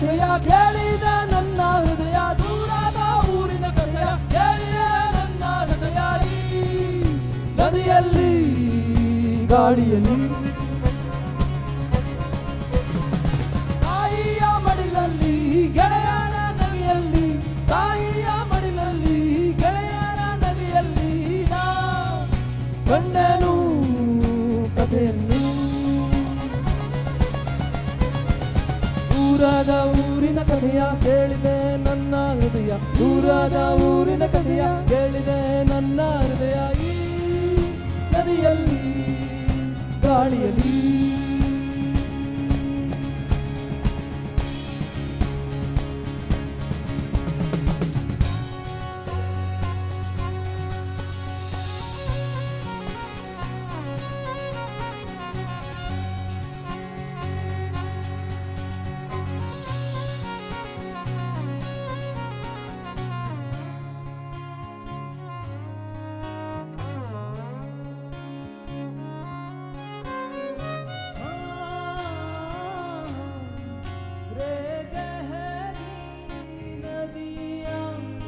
ಕಥೆಯ ಕೇಳಿದ ನನ್ನ ಹೃದಯ ದೂರದ ಊರಿನ ಕಥೆಯ ಕೇಳಿದ ನನ್ನ ಹೃದಯ ಈ ನದಿಯಲ್ಲಿ ಗಾಳಿಯಲ್ಲಿ ತಾಯಿಯ ಮಡಿಲಲ್ಲಿ ಗೆಳೆಯರ ನದಿಯಲ್ಲಿ ತಾಯಿಯ ಮಡಿಲಲ್ಲಿ ಗೆಳೆಯರ ನದಿಯಲ್ಲಿ ನಾ ಕಂಡನು ಕಥೆಯನ್ನು ದೂರದ ಊರಿನ ಕಥೆಯ ಕೇಳಿದೆ ನನ್ನ ಹೃದಯ ದೂರದ ಊರಿನ ಕಥೆಯ ಕೇಳಿದೆ ನನ್ನ ಹೃದಯ ಈ ನದಿಯಲ್ಲಿ ಗಾಳಿಯಲ್ಲಿ रे गहरी नदियाँ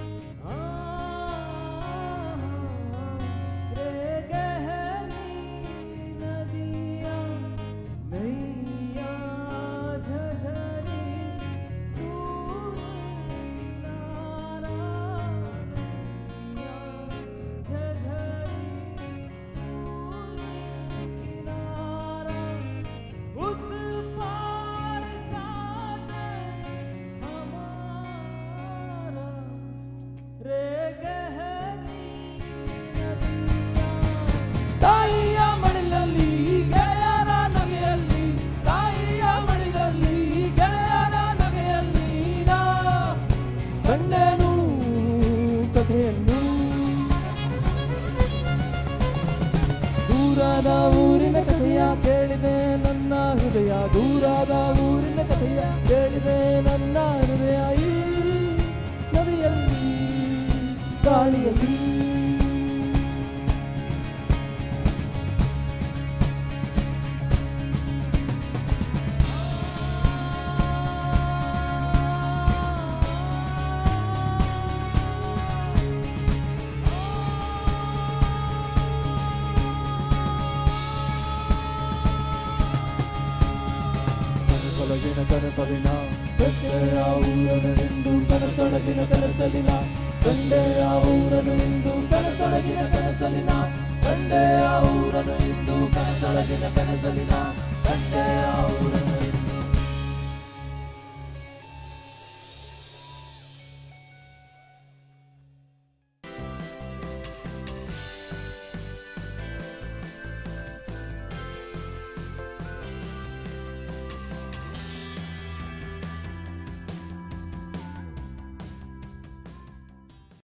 रे गहरी नदियाँ नैया झझरी दूर किनारा नैया झझरी दूर किनारा उस पार साजन हमारा रे गहरी ತಾಯಿಯ ಮಡಿಲಲ್ಲಿ ಗೆಳೆಯರ ನಗೆಯಲ್ಲಿ ತಾಯಿಯ ಮಡಿಲಲ್ಲಿ ಗೆಳೆಯರ ನಗೆಯಲ್ಲಿ ನಾ ಕಂಡೆನು ಕಥೆಯನ್ನು ದೂರದ ಊರಿನ ಕಥೆಯ ಕೇಳಿದೆ ನನ್ನ ಹೃದಯ ದೂರದ ಊರಿನ ಕಥೆಯ ಕೇಳಿದೆ ನನ್ನ ಹೃದಯ ಈ ನದಿಯಲ್ಲಿ ಗಾಳಿಯಲ್ಲಿ ಕನಸೊಳಗಿನ ಕನಸಲಿನ ಗಂಡೆಯ ಊರನು ಎಂದು ಕನಸೊಳಗಿನ ಕನಸಲಿನ ಗಂಡೆಯ ಊರನು ಎಂದು ಕನಸೊಳಗಿನ ಕನಸಲಿನ ಗಂಡೆಯ ಊರನು ಎಂದು ಕನಸೊಳಗಿನ ಕನಸಲಿನ